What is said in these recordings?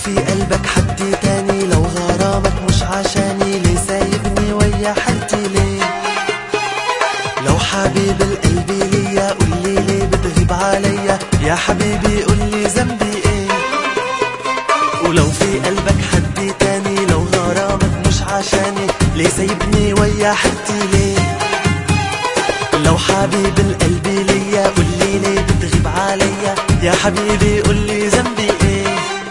في قلبك حد تاني لو غرامك مش عشاني ليه سايبني ويا حالتي ليه لو حبيب القلب ليا قولي ليه بتغيب عليا يا حبيبي قولي ذنبي ايه ولو في قلبك حد تاني لو غرامك مش عشاني ليه سايبني ويا حالتي ليه لو حبيب القلب ليا قولي ليه بتغيب عليا يا حبيبي قولي ذنبي ايه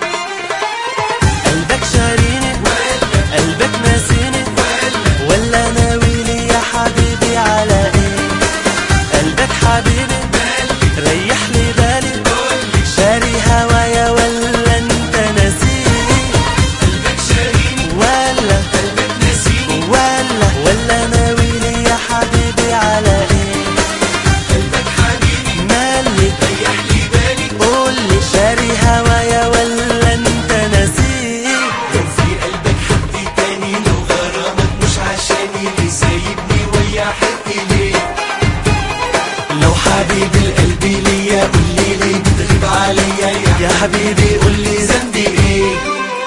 قلبك شاريني قلبك ناسيني ولا ناوي لي يا حبيبي على ايه قلبك حبيبي ريح لي بالي شاري هوايا ولا انت ناسيني قلبك شاريني ولا قلبك ناسيني ولا ولا ناوي لي يا حبيبي على ايه قلبك حبيبي مالي ريح لي بالي قولي شاري هوايا ولا انت ناسيه لو في قلبك حد تاني لو غرامك مش عشاني ليه سايبني ويا حقي ليه لو حبيب القلب ليا قولي لي بتغيب عليا يا حبيبي قولي ذنبي ايه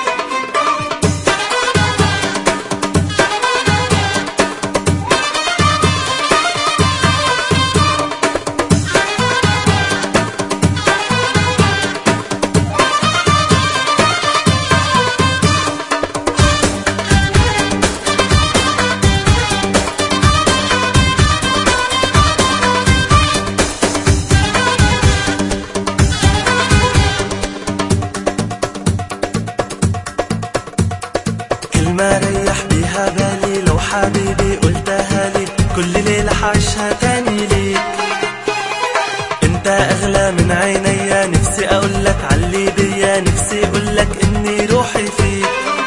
كلمة ريح بيها بالي لو حبيبي قلتها لي كل ليلة حعيشها تاني ليك انت اغلى من عينيا نفسي اقولك علي بيا نفسي اقولك اني روحي فيك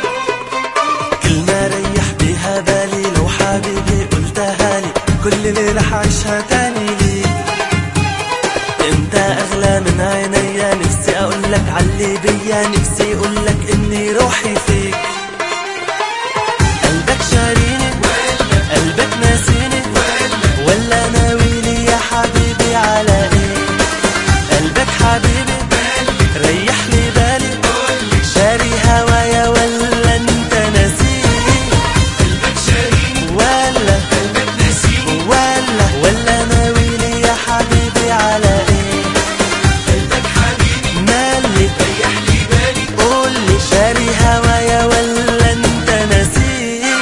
كلمة ريح بيها بالي لو حبيبي قلتها لي كل ليلة حعيشها تاني ليك انت اغلى من عينيا نفسي اقولك علي بيا نفسي اقولك اني روحي فيك قلبك شاريني قلبك ناسيني ولا ناوي لي يا حبيبي على ايه قلبك حبيبي ريح لي بالي شاري هوايا ولا انت ناسيني قلبك شاريني ولا قلبك ناسيني ولا ولا ناوي لي يا حبيبي على ايه قلبك حبيبي مالي ريح لي بالي قولي شاري هوايا ولا انت ناسيه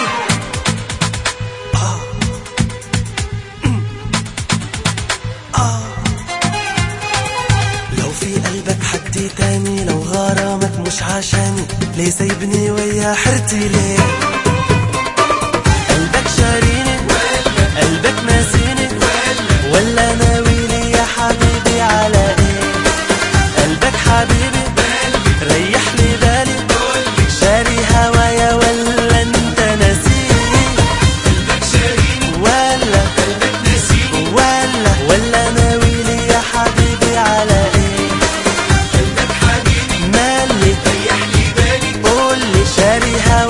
آه. آه. لو في قلبك حد تاني لو غرامك مش عشاني ليه سايبني ويا حرتي ليه قلبك شاريني قلبك ناسيني ولا ناوي لي يا حبيبي على ايه قلبك حبيبي ريح لي بالي شاري هوايا ولا انت ناسيه قلبك شاريني ولا قلبك ناسيني ولا ولا ناوي لي يا حبيبي على ايه قلبك حبيبي مالي ريح لي بالي قولي شاري هوايا